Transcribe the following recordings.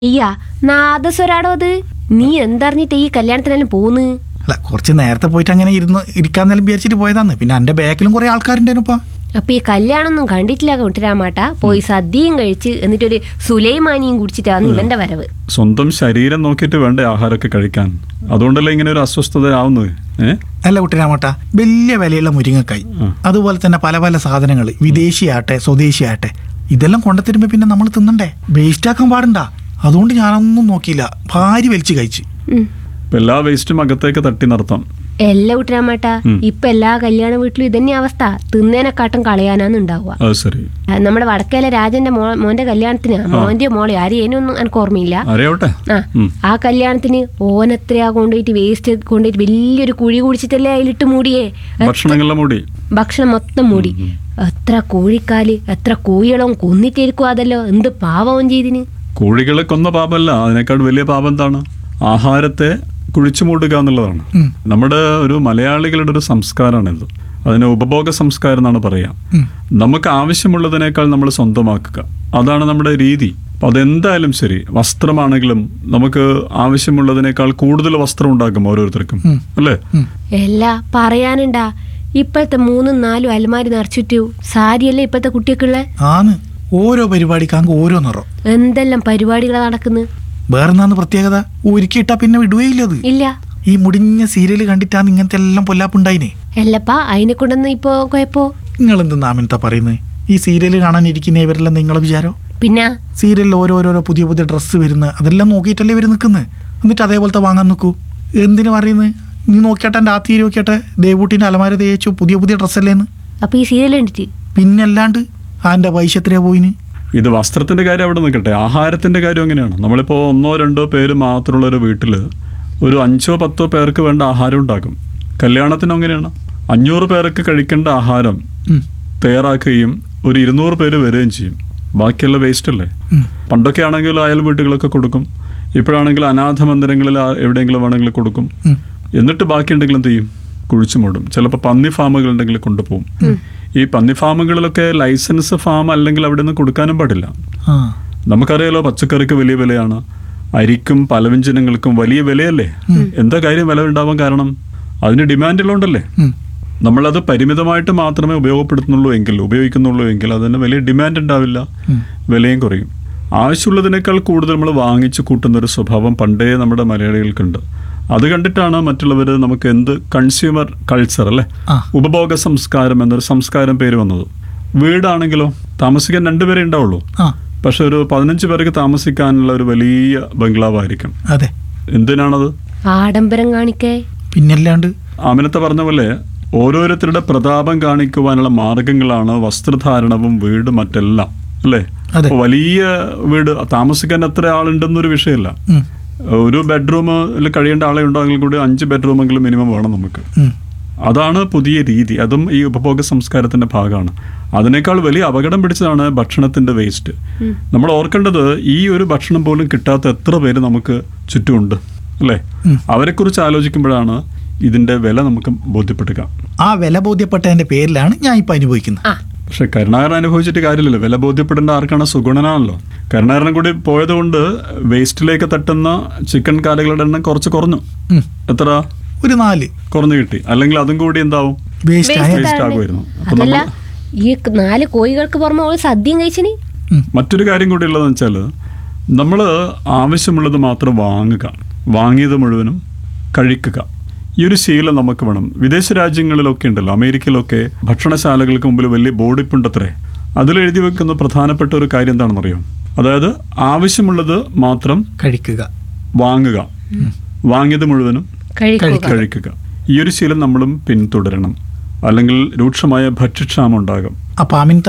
അയ്യാ നാദസ്വരാടോ അത് നീ എന്തറിഞ്ഞിട്ട് ഈ കല്യാണത്തിനെല്ലാം പോന്ന് അല്ല കുറച്ച് നേരത്തെ പോയിട്ട് അങ്ങനെ ഇരുന്ന് ഇരിക്കാന്നെല്ലാം വിചാരിച്ചിട്ട് പോയതാന്ന് പിന്നെ എന്റെ ബാക്കിലും കുറെ ആൾക്കാരുണ്ടായിരുന്നപ്പാ അപ്പൊ ഈ കല്യാണമൊന്നും കണ്ടിട്ടില്ല കൊണ്ടുവരാമാട്ട പോയി സദ്യയും കഴിച്ച് എന്നിട്ടൊരു സുലൈമാനിയും കുടിച്ചിട്ടാണ് ഇവന്റെ വരവ് സ്വന്തം ശരീരം നോക്കിയിട്ട് വേണ്ടേ ആഹാരമൊക്കെ കഴിക്കാൻ അതുകൊണ്ടല്ലേ ഇങ്ങനെ ഒരു അസ്വസ്ഥത ആവുന്നത് ഏ അല്ല കുട്ടിരാമട്ട വലിയ വിലയുള്ള മുരിങ്ങക്കായി ഉം. അതുപോലെ തന്നെ പല പല സാധനങ്ങൾ വിദേശിയാട്ടെ സ്വദേശിയാട്ടെ ഇതെല്ലാം കൊണ്ടുത്തരുമ്പോ പിന്നെ നമ്മൾ തിന്നണ്ടേ വേസ്റ്റ് ആക്കാൻ പാടണ്ട അതുകൊണ്ട് ഞാനൊന്നും നോക്കിയില്ല ഭാര്യ വലിച്ചു കഴിച്ച് ഉം. ഇപ്പൊ എല്ലാ വേസ്റ്റും അകത്തേക്ക് തട്ടി നിർത്താം എല്ലാ കൂട്ടരാമാട്ട ഉം. ഇപ്പൊ എല്ലാ കല്യാണ വീട്ടിലും ഇതന്നെ അവസ്ഥ തിന്നേനെക്കാട്ടും കളയാനാന്ന് ഉണ്ടാവുക അത് ശരി ആ, നമ്മുടെ വടക്കേലെ രാജന്റെ മോ മോന്റെ കല്യാണത്തിന് മോന്റെ മോളെ ആരും അതിനൊന്നും എനിക്ക് ഓർമ്മയില്ല അറിയാവട്ടെ ആ ഉം. ആ കല്യാണത്തിന് ഓനെത്രയാ കൊണ്ടുപോയിട്ട് വേസ്റ്റ് കൊണ്ടുപോയിട്ട് വലിയൊരു കുഴി കുടിച്ചിട്ടല്ലേ അതിലിട്ട് മൂടിയേ ഭക്ഷണങ്ങളുടെ മൂടി ഭക്ഷണം മൊത്തം മൂടി എത്ര കോഴിക്കാല് എത്ര കോഴികളും കൊന്നിട്ടിരിക്കും അതല്ലോ എന്ത് പാവവും ചെയ്തിന് കോഴികളെ കൊന്ന പാപമല്ല അതിനേക്കാൾ വലിയ പാപം എന്താണ് ആഹാരത്തെ കുഴിച്ചു മൂടുക എന്നുള്ളതാണ് ഉം. നമ്മുടെ ഒരു മലയാളികളുടെ ഒരു സംസ്കാരമാണിത് അതിന് ഉപഭോഗ സംസ്കാരം എന്നാണ് പറയാം ഉം. നമുക്ക് ആവശ്യമുള്ളതിനേക്കാൾ നമ്മൾ സ്വന്തമാക്കുക അതാണ് നമ്മുടെ രീതി അപ്പൊ അതെന്തായാലും ശരി വസ്ത്രമാണെങ്കിലും നമുക്ക് ആവശ്യമുള്ളതിനേക്കാൾ കൂടുതൽ വസ്ത്രം ഉണ്ടാക്കും ഓരോരുത്തർക്കും ഉം. അല്ലേ എല്ലാ പറയാനുണ്ടാ ഇപ്പോഴത്തെ മൂന്നും നാലും അലമാരി നിറച്ചിട്ടു സാരിയല്ലേ ഇപ്പോഴത്തെ കുട്ടിയൊക്കെയുള്ള ആന്ന് ഓരോ പരിപാടിക്കാങ്ക് ഓരോ നിറം എന്തെല്ലാം പരിപാടികളാ നടക്കുന്നത് വേറെന്നാന്ന് പ്രത്യേകത ഒരുക്കിയിട്ടാ പിന്നെ വിടുകയില്ല അത് ഇല്ല ഈ മുടിഞ്ഞ സീരിയൽ കണ്ടിട്ടാണ് ഇങ്ങനത്തെ എല്ലാം പൊല്ലാപ്പുണ്ടായിനെ എല്ലപ്പാ അതിനെ കൊണ്ടൊന്നും ഇപ്പോ കുഴപ്പോ നിങ്ങൾ എന്തെന്നാ അമിനത്ത പറയുന്നത് ഈ സീരിയൽ കാണാനിരിക്കുന്ന ഇവരെല്ലാം നിങ്ങളെ വിചാരോ പിന്നെ സീരിയലിൽ ഓരോരോരോ പുതിയ പുതിയ ഡ്രസ്സ് വരുന്നത് അതെല്ലാം നോക്കിയിട്ടല്ലേ ഇവർ നിൽക്കുന്നത് എന്നിട്ട് അതേപോലത്തെ വാങ്ങാൻ നിൽക്കൂ എന്തിനു പറയുന്നത് നീ നോക്കിയാട്ടെ എൻ്റെ ആ തീരെ നോക്കിയാട്ടെ ദേവൂട്ടിൻ്റെ അലമാര തേച്ചു പുതിയ പുതിയ ഡ്രസ്സല്ലേന്ന് അപ്പൊ ഈ സീരിയൽ കണ്ടിട്ട് പിന്നല്ലാണ്ട് ആ എൻ്റെ പൈസ എത്രയാ പോയിന് ഇത് വസ്ത്രത്തിന്റെ കാര്യം അവിടെ നിൽക്കട്ടെ ആഹാരത്തിന്റെ കാര്യം എങ്ങനെയാണ് നമ്മളിപ്പോ ഒന്നോ രണ്ടോ പേര് മാത്രമുള്ള ഒരു വീട്ടിൽ ഒരു അഞ്ചോ പത്തോ പേർക്ക് വേണ്ട ആഹാരം ഉണ്ടാക്കും കല്യാണത്തിനും അങ്ങനെയാണ് അഞ്ഞൂറ് പേർക്ക് കഴിക്കേണ്ട ആഹാരം ഉം. തയ്യാറാക്കുകയും ഒരു ഇരുന്നൂറ് പേര് വരികയും ചെയ്യും ബാക്കിയുള്ള വേസ്റ്റ് അല്ലേ ഉം. പണ്ടൊക്കെ ആണെങ്കിൽ അയൽ വീട്ടുകളൊക്കെ കൊടുക്കും ഇപ്പോഴാണെങ്കിൽ അനാഥ മന്ദിരങ്ങളിൽ ആ- എവിടെയെങ്കിലും വേണമെങ്കിൽ കൊടുക്കും ഉം. എന്നിട്ട് ബാക്കി ഉണ്ടെങ്കിൽ എന്ത് ചെയ്യും കുഴിച്ചു മൂടും ചിലപ്പോൾ പന്നി ഫാമുകൾ ഉണ്ടെങ്കിൽ കൊണ്ടുപോകും ഈ പന്നി ഫാമുകളിലൊക്കെ ലൈസൻസ് ഫാം അല്ലെങ്കിൽ അവിടെ നിന്ന് കൊടുക്കാനും പാടില്ല ആ നമുക്കറിയാലോ പച്ചക്കറിക്ക് വലിയ വിലയാണ് അരിക്കും പലവ്യഞ്ജനങ്ങൾക്കും വലിയ വിലയല്ലേ എന്താ കാര്യം വില ഉണ്ടാവാൻ കാരണം അതിന് ഡിമാൻഡുള്ളതുകൊണ്ടല്ലേ ഉം. നമ്മളത് പരിമിതമായിട്ട് മാത്രമേ ഉപയോഗപ്പെടുത്തുന്നുള്ളൂ എങ്കിൽ ഉപയോഗിക്കുന്നുള്ളൂ എങ്കിൽ അതിന് വലിയ ഡിമാൻഡ് ഉണ്ടാവില്ല വിലയും കുറയും ആവശ്യമുള്ളതിനേക്കാൾ കൂടുതൽ നമ്മൾ വാങ്ങിച്ചു കൂട്ടുന്ന ഒരു സ്വഭാവം പണ്ടേ നമ്മുടെ മലയാളികൾക്കുണ്ട് അത് കണ്ടിട്ടാണ് മറ്റുള്ളവർ നമുക്ക് എന്ത് കൺസ്യൂമർ കൾച്ചർ അല്ലേ ആ. ഉപഭോഗ സംസ്കാരം എന്നൊരു സംസ്കാരം പേര് വന്നത് വീടാണെങ്കിലോ താമസിക്കാൻ രണ്ടുപേരെ ഉണ്ടാവുള്ളൂ ആ പക്ഷെ ഒരു പതിനഞ്ച് പേർക്ക് താമസിക്കാനുള്ള ഒരു വലിയ ബംഗ്ലാവായിരിക്കും അതെ എന്തിനാണത് ആഡംബരം കാണിക്കേ പിന്നല്ലാണ്ട് ആമിനത്തെ പറഞ്ഞ പോലെ ഓരോരുത്തരുടെ പ്രതാപം കാണിക്കുവാനുള്ള മാർഗങ്ങളാണ് വസ്ത്രധാരണവും വീട് മറ്റെല്ലാം അല്ലേ അതെ. അപ്പൊ വലിയ വീട് താമസിക്കാൻ എത്ര ആളുണ്ടെന്നൊരു വിഷയമല്ല ഉം. ഒരു ബെഡ്റൂമിൽ കഴിയേണ്ട ആളെ ഉണ്ടെങ്കിൽ കൂടി അഞ്ച് ബെഡ്റൂമെങ്കിലും മിനിമം വേണം നമുക്ക് ഉം. അതാണ് പുതിയ രീതി അതും ഈ ഉപഭോഗ സംസ്കാരത്തിന്റെ ഭാഗമാണ് അതിനേക്കാൾ വലിയ അപകടം പിടിച്ചതാണ് ഭക്ഷണത്തിന്റെ വേസ്റ്റ് നമ്മൾ ഓർക്കേണ്ടത് ഈ ഒരു ഭക്ഷണം പോലും കിട്ടാത്ത എത്ര പേര് നമുക്ക് ചുറ്റുമുണ്ട് അല്ലേ അവരെക്കുറിച്ച് ആലോചിക്കുമ്പോഴാണ് ഇതിന്റെ വില നമുക്ക് ബോധ്യപ്പെടുക ആ വില ബോധ്യപ്പെട്ടതിന്റെ പേരിലാണ് ഞാൻ ഇപ്പൊ അനുഭവിക്കുന്നത് ആ പക്ഷെ കരുണാകരൻ അനുഭവിച്ചിട്ട് കാര്യമില്ലല്ലോ വില ബോധ്യപ്പെടേണ്ട ആർക്കാണ് സുഗുണനാണല്ലോ കരുണാകരൻ കൂടി പോയതുകൊണ്ട് വേസ്റ്റിലേക്ക് തട്ടുന്ന ചിക്കൻ കാലുകളുടെ എണ്ണം കുറച്ച് കുറഞ്ഞു ഉം. എത്ര ഒരു നാല് കുറഞ്ഞു കിട്ടി അല്ലെങ്കിൽ അതും കൂടി എന്താവും വേസ്റ്റ് ആയ Waste വേസ്റ്റ് ആണ്. ആകുമായിരുന്നു അപ്പൊ അതല്ല നമ്മൾ ഈ നാല് കോഴികൾക്ക് പുറമെ ഓള് സദ്യയും കഴിച്ചിന് മറ്റൊരു കാര്യം കൂടി ഉള്ളതെന്ന് വെച്ചാൽ നമ്മൾ ആവശ്യമുള്ളത് മാത്രം വാങ്ങുക വാങ്ങിയത് മുഴുവനും കഴിക്കുക ഈ ഒരു ശീലം നമുക്ക് വേണം വിദേശ രാജ്യങ്ങളിലൊക്കെ ഉണ്ടല്ലോ അമേരിക്കയിലൊക്കെ ഭക്ഷണശാലകൾക്ക് മുമ്പിൽ വലിയ ബോർഡിപ്പുണ്ടത്രേ അതിൽ എഴുതി വെക്കുന്ന പ്രധാനപ്പെട്ട ഒരു കാര്യം എന്താണെന്നറിയോ അതായത് ആവശ്യമുള്ളത് മാത്രം കഴിക്കുക വാങ്ങുക വാങ്ങിയത് മുഴുവനും കഴിക്കുക കഴിക്കുക ഈ ഒരു ശീലം നമ്മളും പിന്തുടരണം അല്ലെങ്കിൽ രൂക്ഷമായ ഭക്ഷ്യക്ഷാമം ഉണ്ടാകും അപ്പൊ അമിൻത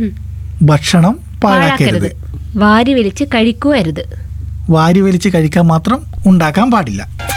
ഭക്ഷണം പാഴാക്കരുത് വാരി വലിച്ച് കഴിക്കുവരുത് വാരി വലിച്ച് കഴിക്കാൻ മാത്രം ഉണ്ടാക്കാൻ പാടില്ല